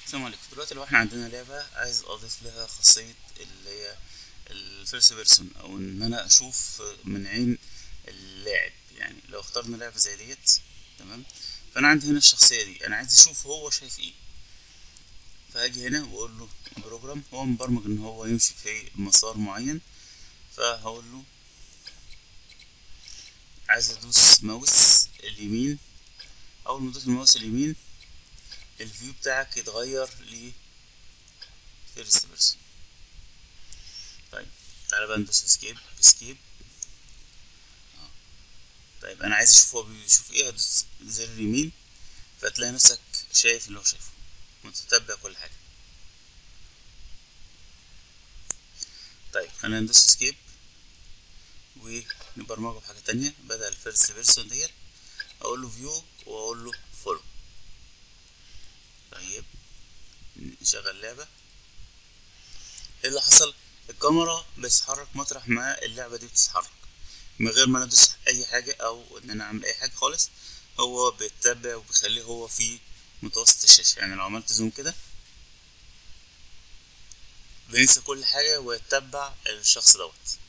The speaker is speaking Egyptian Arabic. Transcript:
السلام عليكم دلوقتي لو احنا عندنا لعبة عايز اضيف لها خاصية اللي هي الفيرست بيرسون او ان انا اشوف من عين اللاعب يعني لو اخترنا لعبة زي ديت تمام فانا عندي هنا الشخصية دي انا عايز اشوف هو شايف ايه فهاجي هنا واقول له بروجرام هو مبرمج ان هو يمشي في مسار معين فهقول له عايز ادوس ماوس اليمين اول ما ادوس الماوس اليمين الفيو بتاعك يتغير ل فيرست بيرسون طيب تعالى بقى ندوس اسكيب اسكيب طيب انا عايز اشوف هو بيشوف ايه هدوس زر اليمين فتلاقي نفسك شايف اللي هو شايفه متتبع كل حاجة طيب خلينا ندوس اسكيب ونبرمجه بحاجة تانية بدل الفيرست بيرسون ديت اقول له فيو واقول له فولو طيب نشغل لعبة ايه اللي حصل الكاميرا بتتحرك مطرح ما اللعبة دي بتتحرك من غير ما ندوس اي حاجة او ان انا اعمل اي حاجة خالص هو بيتبع وبيخليه هو في متوسط الشاشة يعني لو عملت زوم كده بينسى كل حاجة ويتبع الشخص دوت